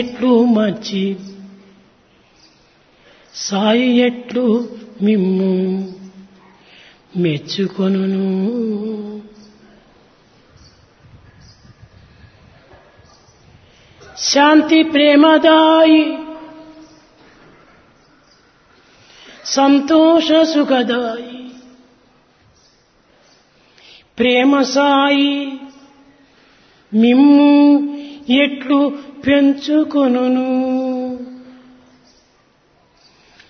ఎట్లు మంచి సాయి ఎట్లు మిమ్ము మెచ్చుకొనును శాంతి ప్రేమదాయి సంతోష సుఖదాయి ప్రేమ సాయి మిమ్ము ఎట్లు పెంచుకొనును